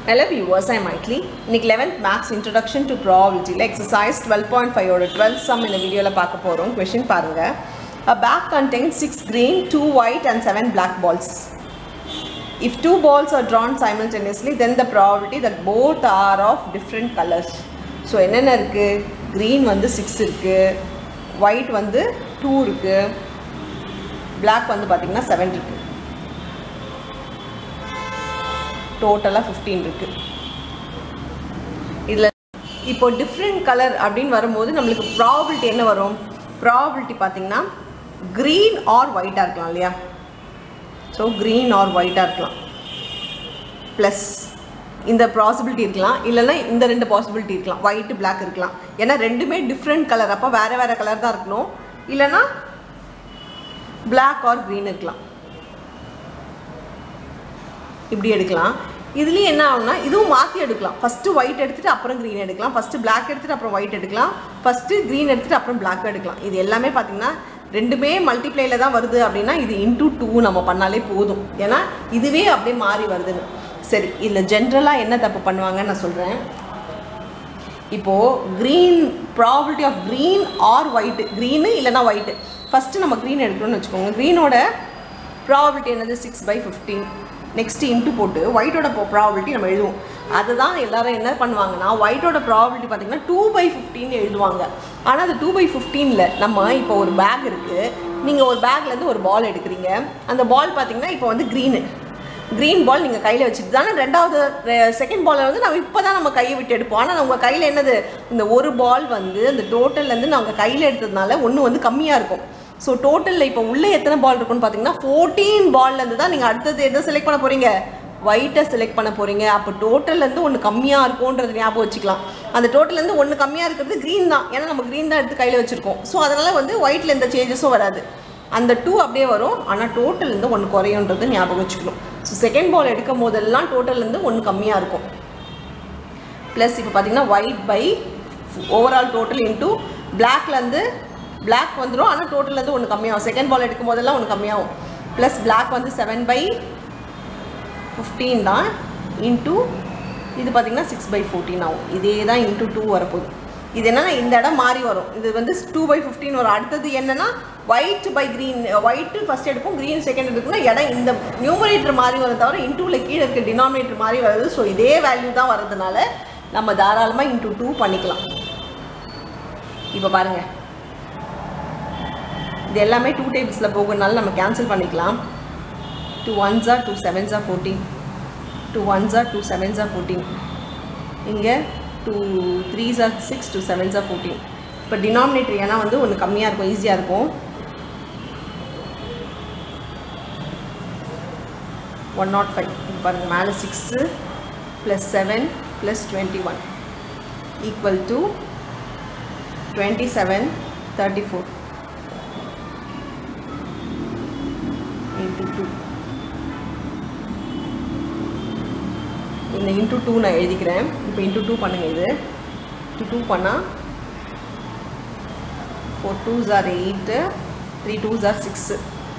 Hello viewers, I'm Maitli. இன்னைக்கு 11th Maths Introduction to Probability exercise 12.5 ஓட 12 sum இந்த வீடியோவில் பார்க்க போகிறோம் கொஷின் பாருங்க A bag contains 6 green, 2 white and 7 black balls. If two balls are drawn simultaneously, then the probability that both are of different colors. So என்னென்ன இருக்குது green வந்து six இருக்குது ஒயிட் வந்து டூ இருக்குது black வந்து பார்த்திங்கன்னா செவன் இருக்குது டோட்டலாக ஃபிஃப்டீன் இருக்குது இதில் இப்போ டிஃப்ரெண்ட் கலர் அப்படின்னு வரும்போது நம்மளுக்கு ப்ராபிலிட்டி என்ன வரும் ப்ராபிலிட்டி பார்த்தீங்கன்னா க்ரீன் ஆர் ஒயிட்டாக இருக்கலாம் இல்லையா ஸோ க்ரீன் ஆர் ஒயிட்டாக இருக்கலாம் ப்ளஸ் இந்த பாசிபிலிட்டி இருக்கலாம் இல்லைன்னா இந்த ரெண்டு பாசிபிலிட்டி இருக்கலாம் ஒயிட் பிளாக் இருக்கலாம் ஏன்னா ரெண்டுமே டிஃப்ரெண்ட் கலர் அப்போ வேறு வேறு கலர் தான் இருக்கணும் இல்லைன்னா பிளாக் ஆர் க்ரீன் இருக்கலாம் இப்படி எடுக்கலாம் இதுலேயும் என்ன ஆகும்னா இதுவும் மாற்றி எடுக்கலாம் ஃபஸ்ட்டு ஒயிட் எடுத்துகிட்டு அப்புறம் க்ரீன் எடுக்கலாம் ஃபஸ்ட்டு பிளாக் எடுத்துகிட்டு அப்புறம் ஒயிட் எடுக்கலாம் ஃபஸ்ட்டு க்ரீன் எடுத்துகிட்டு அப்புறம் பிளாக் எடுக்கலாம் இது எல்லாமே பார்த்திங்கன்னா ரெண்டுமே மல்டிப்ளைல தான் வருது அப்படின்னா இது இன்டூ டூ நம்ம பண்ணாலே போதும் ஏன்னா இதுவே அப்படியே மாறி வருதுன்னு சரி இதில் ஜென்ரலாக என்ன தப்பு பண்ணுவாங்கன்னு நான் சொல்கிறேன் இப்போது green probability of green or white green இல்லைனா ஒயிட்டு ஃபஸ்ட்டு நம்ம க்ரீன் எடுக்கணும்னு வச்சுக்கோங்க க்ரீனோட ப்ராபிலிட்டி என்னது six by fifteen next into போட்டு ஒயிட்டோட ப்ராபிலிட்டி நம்ம எழுதுவோம் அதுதான் எல்லாரும் என்ன பண்ணுவாங்கன்னா ஒயிட்டோட ப்ராபிலிட்டி பார்த்தீங்கன்னா டூ பை ஃபிஃப்டின் எழுதுவாங்க ஆனால் அது டூ பை ஃபிஃப்டீனில் நம்ம இப்போ ஒரு பேக் இருக்குது நீங்கள் ஒரு பேக்லேருந்து ஒரு பால் எடுக்கிறீங்க அந்த பால் பார்த்தீங்கன்னா இப்போ வந்து க்ரீனு க்ரீன் பால் நீங்கள் கையில் வச்சுட்டு தானே ரெண்டாவது செகண்ட் பாலை வந்து நம்ம இப்போ தான் நம்ம கையை விட்டு எடுப்போம் ஆனால் உங்கள் கையில் என்னது இந்த ஒரு பால் வந்து அந்த டோட்டல்லேருந்து நாங்கள் கையில் எடுத்ததுனால ஒன்று வந்து கம்மியாக இருக்கும் ஸோ டோட்டலில் இப்போ உள்ளே எத்தனை பால் இருக்குன்னு பார்த்தீங்கன்னா ஃபோர்டீன் பால்லேருந்து தான் நீங்கள் அடுத்தது எதை செலக்ட் பண்ண போகிறீங்க ஒயிட்டை செலக்ட் பண்ண போகிறீங்க அப்போ டோட்டல்லேருந்து ஒன்று கம்மியாக இருக்கும்ன்றது ஞாபகம் வச்சுக்கலாம் அந்த டோட்டல்லேருந்து ஒன்று கம்மியாக இருக்கிறது க்ரீன் தான் ஏன்னா நம்ம க்ரீன் தான் எடுத்து கையில் வச்சுருக்கோம் ஸோ அதனால் வந்து ஒயிட்டில் எந்த சேஞ்சஸும் வராது அந்த டூ அப்படியே வரும் ஆனால் டோட்டல்லேருந்து ஒன்று குறையுன்றது ஞாபகம் வச்சுக்கணும் ஸோ செகண்ட் பால் எடுக்கும் போதெல்லாம் டோட்டல்லேருந்து ஒன்று கம்மியாக இருக்கும் ப்ளஸ் இப்போ பார்த்தீங்கன்னா white by overall total into பிளாக்லேருந்து பிளாக் வந்துடும் ஆனால் டோட்டல்லேருந்து ஒன்று கம்மியாகும் செகண்ட் பால் எடுக்கும் போதெல்லாம் ஒன்று கம்மியாகும் ப்ளஸ் பிளாக் வந்து செவன் பை ஃபிஃப்டீன் தான் இன்ட்டு இது பார்த்திங்கன்னா சிக்ஸ் பை ஃபோர்டீன் ஆகும் இதே தான் இன்ட்டு டூ வரப்போகுது இது என்னன்னா இந்த இடம் மாறி வரும் இது வந்து டூ பை ஃபிஃப்டீன் வரும் அடுத்தது என்னன்னா white by green white first எடுப்போம் க்ரீன் செகண்ட் எடுக்கணும்னா இடம் இந்த நியூமரேட்டர் மாறி வரும் தவிர இன்டூவில் கீழே இருக்க டினாமினேட்டர் மாறி வருது ஸோ இதே வேல்யூ தான் வர்றதுனால நம்ம தாராளமாக இன்ட்டு டூ பண்ணிக்கலாம் இப்போ பாருங்கள் இது எல்லாமே டூ டேபிள்ஸில் போகிறதுனால நம்ம கேன்சல் பண்ணிக்கலாம் டூ ஒன்ஸா டூ செவன்ஸா ஃபோர்டீன் டூ ஒன்ஸா டூ செவன்ஸா ஃபோர்டீன் இங்கே டூ த்ரீஸா சிக்ஸ் டூ செவன்ஸா ஃபோர்டீன் இப்போ டினாமினேட்டர் ஏன்னா வந்து ஒன்று கம்மியாக இருக்கும் ஈஸியாக இருக்கும் ஒன் நாட் ஃபைவ் இப்போ பாருங்கள் மேலே six plus seven plus twenty one equal to twenty seven thirty four into two இந்த இன்ட்டு டூ நான் எழுதிக்கிறேன் இப்போ இன்ட்டு டூ பண்ணுங்கள் இது இன்ட்டு டூ பண்ணால் four twos are eight three twos are six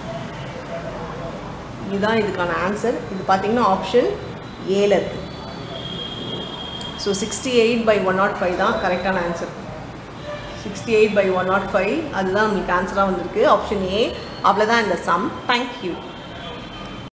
இதுதான் இதுக்கான ஆன்சர் இது பார்த்தீங்கன்னா ஆப்ஷன் ஏல இருக்குது so sixty eight by one nought five தான் கரெக்டான answer sixty eight by one nought five அதுதான் உங்களுக்கு ஆன்சராக வந்திருக்கு ஆப்ஷன் ஏ அவ்வளோதான் இந்த சம் தேங்க்யூ